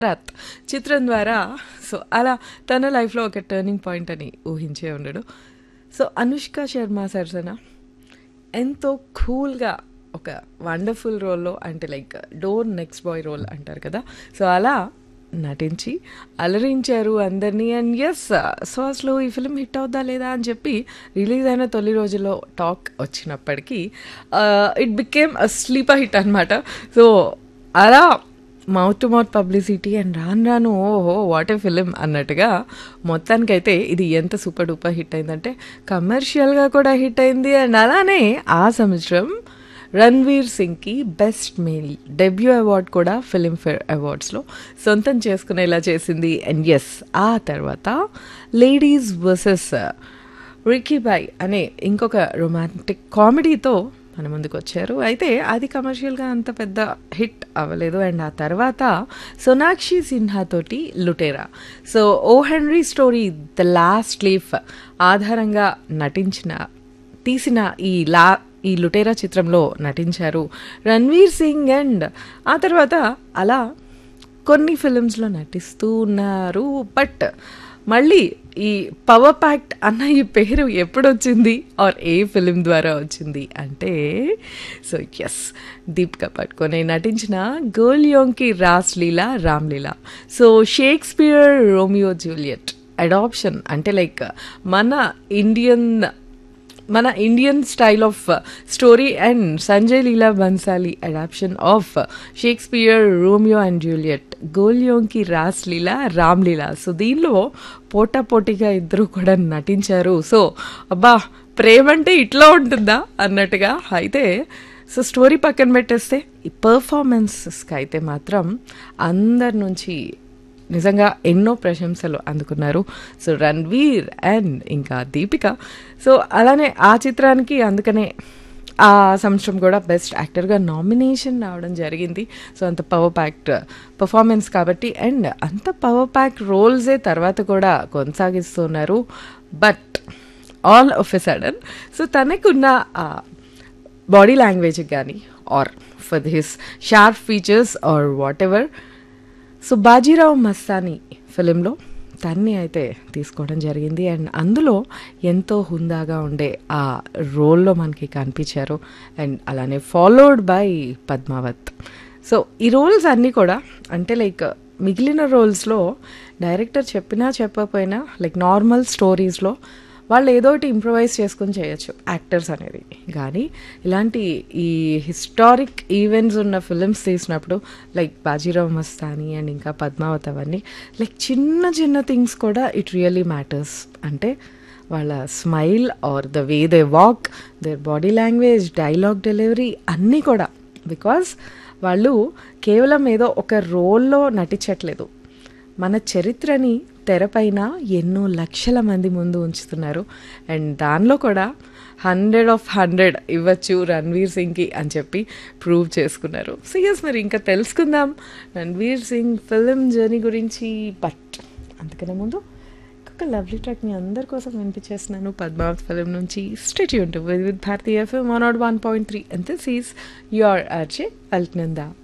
రాత్ చిత్రం ద్వారా సో అలా తన లైఫ్లో ఒక టర్నింగ్ పాయింట్ అని ఊహించే ఉండడు సో అనుష్క శర్మ సరసన ఎంతో కూల్గా ఒక వండర్ఫుల్ రోల్లో అంటే like door next boy role అంటారు కదా సో అలా నటించి అలరించారు అందరినీ అండ్ ఎస్ సో అసలు ఈ ఫిలిం హిట్ అవుద్దా లేదా అని చెప్పి రిలీజ్ అయిన తొలి రోజుల్లో టాక్ వచ్చినప్పటికీ it became a sleeper hit అనమాట సో అలా mouth to mouth publicity and రాను రాను ఓహో వాట్ ఏ ఫిలిం అన్నట్టుగా మొత్తానికైతే ఇది ఎంత సూపర్ డూపర్ హిట్ అయిందంటే కమర్షియల్గా కూడా హిట్ అయింది అండ్ అలానే ఆ సంవత్సరం రణ్వీర్ సింగ్కి బెస్ట్ మేల్ డెబ్యూ అవార్డ్ కూడా ఫిలింఫేర్ అవార్డ్స్లో సొంతం చేసుకునేలా చేసింది అండ్ ఎస్ ఆ తర్వాత లేడీస్ వర్సెస్ రికీ బాయ్ అనే ఇంకొక రొమాంటిక్ కామెడీతో మన ముందుకు వచ్చారు అయితే అది కమర్షియల్గా అంత పెద్ద హిట్ అవ్వలేదు అండ్ ఆ తర్వాత సోనాక్షి సిన్హా తోటి Lootera so O Henry story the last leaf ఆధారంగా నటించిన తీసిన ఈ లా ఈ లుటేరా చిత్రంలో నటించారు రణ్వీర్ సింగ్ అండ్ ఆ తర్వాత అలా కొన్ని ఫిలిమ్స్లో నటిస్తూ ఉన్నారు బట్ మళ్ళీ ఈ పవర్ ప్యాక్ట్ అన్న ఈ పేరు ఎప్పుడు వచ్చింది ఆర్ ఏ ఫిలిం ద్వారా వచ్చింది అంటే సో ఎస్ దీపిక పట్టుకొని నటించిన Goliyon Ki Raas Leela Ramleela so Shakespeare Romeo Juliet adaptation అంటే లైక్ మన ఇండియన్ మన Indian style of story and Sanjay Leela Bhansali adaptation of Shakespeare Romeo and Juliet Goliyon Ki Raas Leela Ram Leela so దీనిలో పోటాపోటీగా ఇద్దరు కూడా నటించారు సో అబ్బా ప్రేమ అంటే ఇట్లా ఉంటుందా అన్నట్టుగా అయితే సో స్టోరీ పక్కన పెట్టేస్తే ఈ పర్ఫార్మెన్సెస్కి అయితే మాత్రం అందరి నుంచి నిజంగా ఎన్నో ప్రశంసలు అందుకున్నారు సో రణ్వీర్ అండ్ ఇంకా దీపిక సో అలానే ఆ చిత్రానికి అందుకనే ఆ సంవత్సరం కూడా బెస్ట్ యాక్టర్గా నామినేషన్ రావడం జరిగింది సో అంత పవర్ ప్యాక్ట్ పర్ఫార్మెన్స్ కాబట్టి అండ్ అంత పవర్ ప్యాక్ రోల్సే తర్వాత కూడా కొనసాగిస్తున్నారు but all of a sudden so తనకున్న బాడీ లాంగ్వేజ్ కానీ or for his sharp features or whatever so Bajirao Mastani ఫిలింలో తన్ని అయితే తీసుకోవడం జరిగింది అండ్ అందులో ఎంతో హుందాగా ఉండే ఆ రోల్లో మనకి కనిపించారు అండ్ అలానే ఫాలోడ్ బై పద్మావత్ సో ఈ రోల్స్ అన్నీ కూడా అంటే లైక్ మిగిలిన రోల్స్లో డైరెక్టర్ చెప్పినా చెప్పకపోయినా లైక్ నార్మల్ స్టోరీస్లో వాళ్ళు ఏదో ఒకటి ఇంప్రవైజ్ చేసుకొని చేయొచ్చు యాక్టర్స్ అనేది కానీ ఇలాంటి ఈ హిస్టారిక్ ఈవెంట్స్ ఉన్న ఫిలిమ్స్ తీసినప్పుడు లైక్ బాజీరావు మస్తాని అండ్ ఇంకా పద్మావత్ అవన్నీ లైక్ చిన్న చిన్న థింగ్స్ కూడా ఇట్ రియలీ మ్యాటర్స్ అంటే వాళ్ళ smile or the way they walk their body language dialogue delivery అన్నీ కూడా బికాస్ వాళ్ళు కేవలం ఏదో ఒక రోల్లో నటించట్లేదు మన చరిత్రని తెరపైన ఎన్నో లక్షల మంది ముందు ఉంచుతున్నారు అండ్ దానిలో కూడా హండ్రెడ్ ఆఫ్ హండ్రెడ్ ఇవ్వచ్చు రణ్వీర్ సింగ్కి అని చెప్పి ప్రూవ్ చేసుకున్నారు సిఎస్ మరి ఇంకా తెలుసుకుందాం రణ్వీర్ సింగ్ ఫిలిం జర్నీ గురించి బట్ అందుకనే ముందు ఒక లవ్లీ ట్రాక్ మీ అందరి కోసం వినిపించేస్తున్నాను పద్మావత్ ఫిలిం నుంచి స్టేట్ యూన్ విత్ భారతీయ FM one naught one point three and this is your RJ అల్ట్నందా